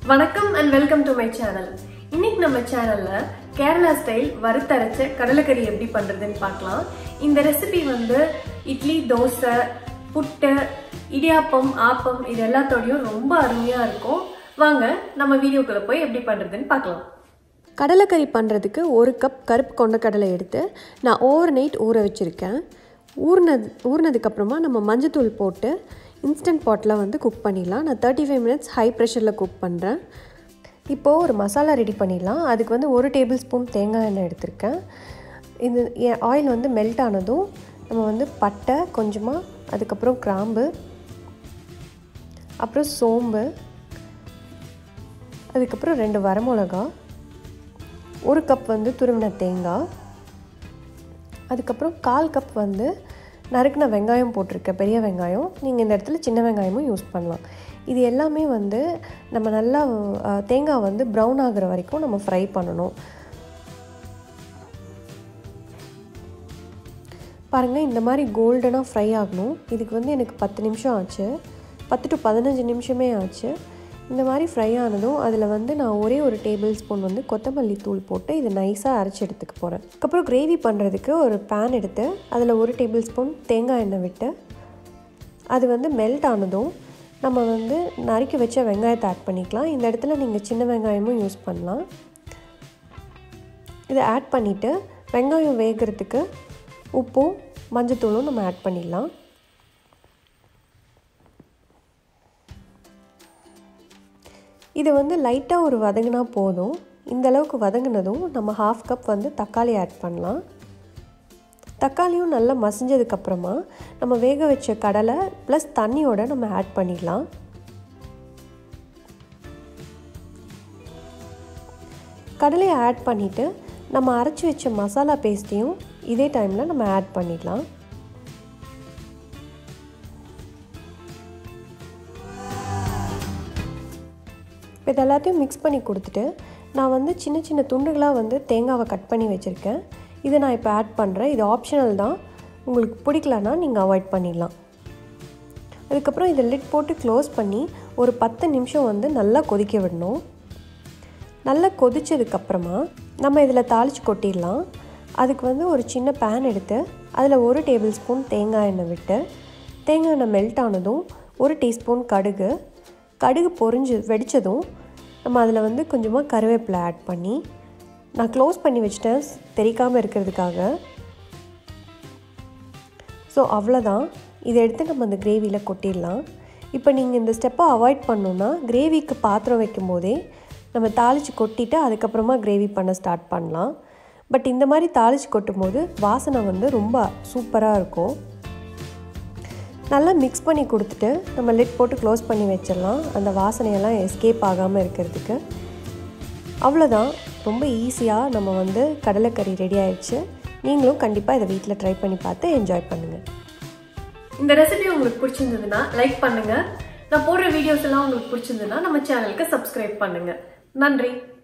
வணக்கம் and welcome to my channel இன்னைக்கு நம்ம சேனல்ல கேரளா ஸ்டைல் வறுத்தரைச்ச கடலைக்கறி எப்படி பண்றதுன்னு பார்க்கலாம் இந்த ரெசிபி வந்து இட்லி தோசை புட்டு இடியாப்பம் ஆப்பம் இது எல்லாத்தோடையும் ரொம்ப அருமையா இருக்கும் வாங்க நம்ம வீடியோக்குள்ள போய் எப்படி பண்றதுன்னு பார்க்கலாம் கடலைக்கறி பண்ணுறதுக்கு ஒரு கப் கருப்பு கொண்டக்கடலை எடுத்து நான் ஓவர் நைட் ஊற வச்சுருக்கேன் ஊறினது ஊறினதுக்கப்புறமா நம்ம மஞ்சத்தூள் போட்டு இன்ஸ்டன்ட் பாட்டில் வந்து குக் பண்ணிடலாம் நான் தேர்ட்டி ஃபைவ் மினிட்ஸ் ஹை ப்ரெஷரில் குக் பண்ணுறேன் இப்போது ஒரு மசாலா ரெடி பண்ணிடலாம் அதுக்கு வந்து ஒரு டேபிள் ஸ்பூன் தேங்காய் எண்ணெய் எடுத்திருக்கேன் இது ஆயில் வந்து மெல்ட் ஆனதும் நம்ம வந்து பட்டை கொஞ்சமாக அதுக்கப்புறம் கிராம்பு அப்புறம் சோம்பு அதுக்கப்புறம் ரெண்டு வரமிளகா ஒரு கப் வந்து துருவின தேங்காய் அதுக்கப்புறம் கால் கப் வந்து நறுக்கின வெங்காயம் போட்டிருக்கேன் பெரிய வெங்காயம் நீங்கள் இந்த இடத்துல சின்ன வெங்காயமும் யூஸ் பண்ணலாம் இது எல்லாமே வந்து நம்ம நல்லா அஹ், தேங்காய் வந்து ப்ரௌன் ஆகுற வரைக்கும் நம்ம ஃப்ரை பண்ணணும் பாருங்கள் இந்த மாதிரி கோல்டனாக ஃப்ரை ஆகணும் இதுக்கு வந்து எனக்கு பத்து நிமிஷம் ஆச்சு பத்து டு பதினஞ்சு நிமிஷமே ஆச்சு இந்த மாதிரி ஃப்ரை ஆனதும் அதில் வந்து நான் ஒரே ஒரு டேபிள் ஸ்பூன் வந்து கொத்தமல்லி தூள் போட்டு இது நைஸாக அரைச்சி எடுத்துக்க போகிறேன் அதுக்கப்புறம் கிரேவி பண்ணுறதுக்கு ஒரு பேன் எடுத்து அதில் ஒரு டேபிள் ஸ்பூன் தேங்காய் எண்ணெய் விட்டு அது வந்து மெல்ட் ஆனதும் நம்ம வந்து நறுக்கி வச்ச வெங்காயத்தை ஆட் பண்ணிக்கலாம் இந்த இடத்துல நீங்கள் சின்ன வெங்காயமும் யூஸ் பண்ணலாம் இதை ஆட் பண்ணிவிட்டு வெங்காயம் வேகிறதுக்கு உப்பும் மஞ்சத்தூளும் நம்ம ஆட் பண்ணிடலாம் இது வந்து லைட்டாக ஒரு வதங்கினா போதும் இந்த அளவுக்கு வதங்கினதும் நம்ம ஹாஃப் கப் வந்து தக்காளி ஆட் பண்ணலாம் தக்காளியும் நல்லா மசிஞ்சதுக்கப்புறமா நம்ம வேக வச்ச கடலை ப்ளஸ் தண்ணியோட நம்ம ஆட் பண்ணிடலாம் கடலையை ஆட் பண்ணிவிட்டு நம்ம அரைச்சி வச்ச மசாலா பேஸ்ட்டையும் இதே டைமில் நம்ம ஆட் பண்ணிடலாம் இப்போ இது எல்லாத்தையும் மிக்ஸ் பண்ணி கொடுத்துட்டு நான் வந்து சின்ன சின்ன துண்டுகளாக வந்து தேங்காவை கட் பண்ணி வச்சுருக்கேன் இதை நான் இப்போ ஆட் பண்ணுறேன் இது ஆப்ஷனல் தான் உங்களுக்கு பிடிக்கலன்னா நீங்கள் அவாய்ட் பண்ணிடலாம் அதுக்கப்புறம் இதை லிட் போட்டு க்ளோஸ் பண்ணி ஒரு பத்து நிமிஷம் வந்து நல்லா கொதிக்க விடணும் நல்லா கொதிச்சதுக்கப்புறமா நம்ம இதில் தாளித்து கொட்டிடலாம் அதுக்கு வந்து ஒரு சின்ன பேன் எடுத்து அதில் ஒரு டேபிள் ஸ்பூன் தேங்காய் எண்ணெய் விட்டு தேங்காய் எண்ணெய் மெல்ட் ஆனதும் ஒரு டீஸ்பூன் கடுகு கடுகு பொரிஞ்சு வெடித்ததும் நம்ம அதில் வந்து கொஞ்சமாக கருவேப்பிலை ஆட் பண்ணி நான் க்ளோஸ் பண்ணி வச்சிட்டேன் தெரிக்காமல் இருக்கிறதுக்காக ஸோ அவ்வளோதான் இதை எடுத்து நம்ம அந்த கிரேவியில் கொட்டிடலாம் இப்போ நீங்கள் இந்த ஸ்டெப்பை அவாய்ட் பண்ணோன்னா கிரேவிக்கு பாத்திரம் வைக்கும் போதே நம்ம தாளித்து கொட்டிட்டு அதுக்கப்புறமா கிரேவி பண்ண ஸ்டார்ட் பண்ணலாம் பட் இந்த மாதிரி தாளித்து கொட்டும் போது வாசனை வந்து ரொம்ப சூப்பராக இருக்கும் நல்லா மிக்ஸ் பண்ணி கொடுத்துட்டு நம்ம லிட் போட்டு க்ளோஸ் பண்ணி வச்சிடலாம் அந்த வாசனையெல்லாம் எஸ்கேப் ஆகாமல் இருக்கிறதுக்கு அவ்வளோதான் ரொம்ப ஈஸியாக நம்ம வந்து கடலைக்கறி ரெடி ஆயிடுச்சு நீங்களும் கண்டிப்பாக இதை வீட்டில் ட்ரை பண்ணி பார்த்து என்ஜாய் பண்ணுங்கள் இந்த ரெசிபி உங்களுக்கு பிடிச்சிருந்ததுன்னா லைக் பண்ணுங்க நான் போடுற வீடியோஸ் எல்லாம் உங்களுக்கு பிடிச்சிருந்ததுன்னா நம்ம சேனலுக்கு சப்ஸ்கிரைப் பண்ணுங்க நன்றி